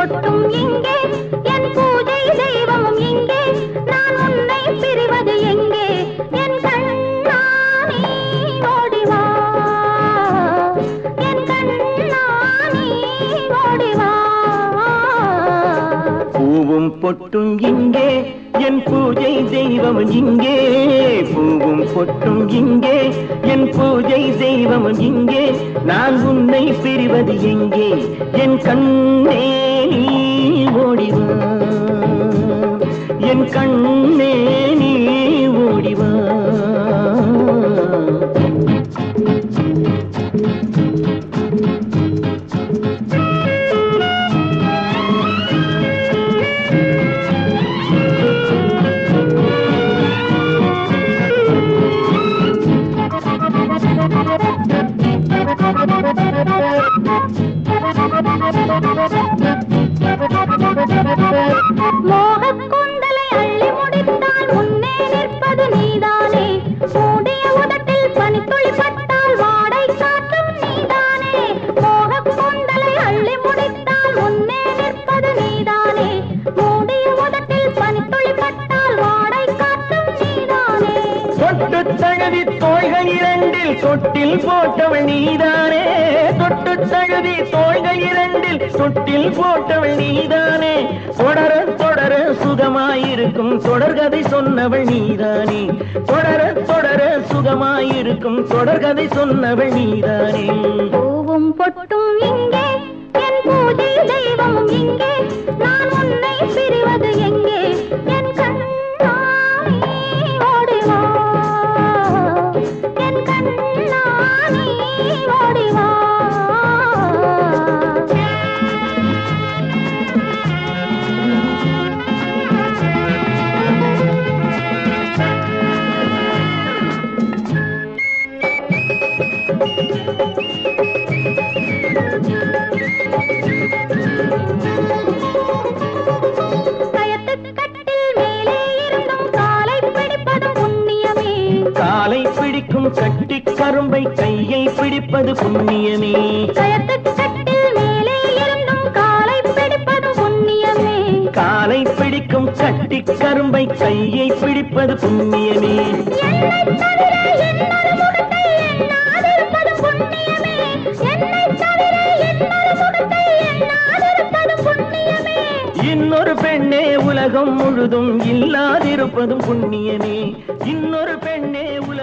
பொட்டும் இங்கே என் பூஜை தெய்வமும் இங்கே நான் உன்னை பிரிவது எங்கே என் கண்ணா நீ ஓடி வா என் கண்ணா நீ ஓடி வா பூவும் பொட்டும் இங்கே என் பூஜை தெய்வம் இங்கே பூவும் பொட்டும் இங்கே என் பூஜை தெய்வம் இங்கே நான் உன்னை பிரிவது எங்கே என் கண்ணே நீ ஓடிவா என் கண்ணே நீ ஓடிவா மோகக் கூந்தலை அள்ளி முடித்தால் முன்னே நிற்பது நீதானே மூடிய உதட்டில் பனித்துளி பட்டால் வாடை காற்றும் நீதானே மோகக் கூந்தலை அள்ளி முடித்தால் முன்னே நிற்பது நீதானே மூடிய உதட்டில் பனித்துளி பட்டால் வாடை காற்றும் நீதானே தொட்டு தழுவி தோள்கள் இரண்டில் தொட்டில் போட்டவள் நீதானே தொட்டு தழுவி தோள்கள் இரண்டில் தொட்டில் போட்டவள் நீதானே தொடர தொடர சுகமாயிருக்கும் தொடர்கதை சொன்னவள் நீதானே தொடர தொடர சுகமாயிருக்கும் தொடர்கதை சொன்னவள் நீதானே பூவும் பொட்டும் இங்கே என் பூஜை தெய்வமும் இங்கே நான் உன்னை பிரிவது எங்கே என் கண்ணா நீ ஓடி வா என் கண்ணா நீ ஓடி வா கயத்துக் கட்டில் மேலே இருந்தும் காலை பிடிப்பதும் புண்ணியமே காலை பிடிக்கும் கட்டி கரும்பை கையை பிடிப்பது புண்ணியமே கயத்துக் கட்டில் மேலே இருந்தும் காலை பிடிப்பதும் புண்ணியமே காலை பிடிக்கும் கட்டி கரும்பை கையை பிடிப்பது புண்ணியமே என்னைத் தவிர இன்னொரு முகத்தை எண்ணாதிருப்பதும் புண்ணியமே என்னைத் தவிர இன்னொரு முகத்தை எண்ணாதிருப்பதும் புண்ணியமே இன்னொரு பெண்ணே உலகம் முழுதும் இல்லாதிருப்பதும் புண்ணியமே இன்னொரு பெண்ணே உலகம்